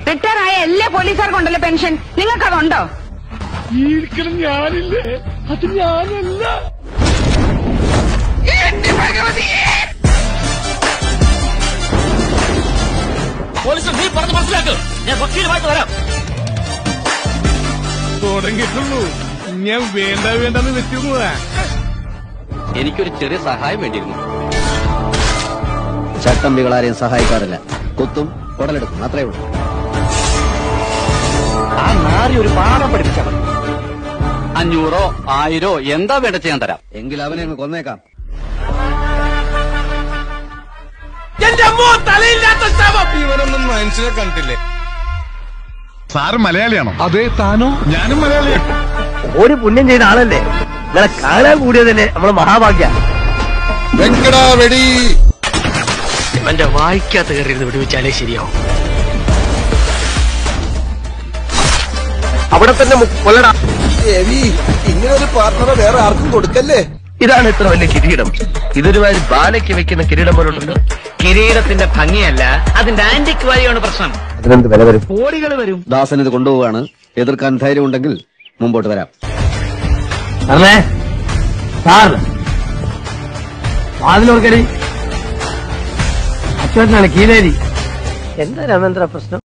retire ആയ എല്ലാ പോലീസുകാർക്കും ഉണ്ടല്ലോ പെൻഷൻ നിങ്ങൾക്ക് അതുണ്ടോ ഇരിക്കണം ഞാനില്ലേ അത് ഞാനല്ല പോലീസ് നീ പറഞ്ഞ് മനസ്സിലാക്ക് ഞാൻ വക്കീലുമായിട്ട് വരാം തുടങ്ങിയിട്ടുള്ളൂ ഞാൻ വേണ്ട വേണ്ടെന്ന് വെച്ചിരുന്നതാ എനിക്കൊരു ചെറിയ സഹായം വേണ്ടിയിരുന്നു ചട്ടമ്പികളാരെയും സഹായിക്കാറില്ല കുത്തും ഉടലെടുക്കും അത്രേ ഉള്ളൂ ആ നാരി ഒരു പാഠം പഠിപ്പിച്ചാൽ മതി അഞ്ഞൂറോ ആയിരോ എന്താ വേണ്ട ചെയ്യാൻ തരാം എങ്കിൽ അവനെ അങ്ങ് കൊന്നേക്കാം ഇവനൊന്നും മനുഷ്യനെ കണ്ടില്ലേ സാറ് മലയാളിയാണോ അതെ താനോ ഞാനും മലയാളിയാണ് ഒരു പുണ്യം ചെയ്ത ആളല്ലേ നിങ്ങളെ കാണാൻ കൂടിയതല്ലേ നമ്മളെ മഹാഭാഗ്യ വെങ്കടാ വെടി ഇവന്റെ വായിക്കാത്ത കയറിയിരുന്ന് വിടുവിച്ചാലേ ശരിയാവും അവിടെ തന്നെ മു- കൊല്ലടാ ഇങ്ങനെ ഒരു പാർട്ണറെ വേറെ ആർക്കും കൊടുക്കല്ലേ ഇതാണ് ഇത്ര വലിയ കിരീടം ഇതൊരുമാതിരി ബാലയ്ക്ക് വെക്കുന്ന കിരീടം പോലുണ്ടല്ലോ കിരീടത്തിന്റെ ഭംഗിയല്ല അതിന്റെ ആന്റിക് വാല്യാണ് പ്രശ്നം അതിനെന്ത് വില വരും കോടികൾ വരും ദാസൻ ഇത് കൊണ്ടുപോവാണ് എതിർക്കാൻ ധൈര്യം ഉണ്ടെങ്കിൽ മുമ്പോട്ട് വരാം അല്ലേ സാർ വാതിലോർക്കടി അച്ഛനാണ് കീലേരി എന്താ രാമേന്ദ്ര പ്രശ്നം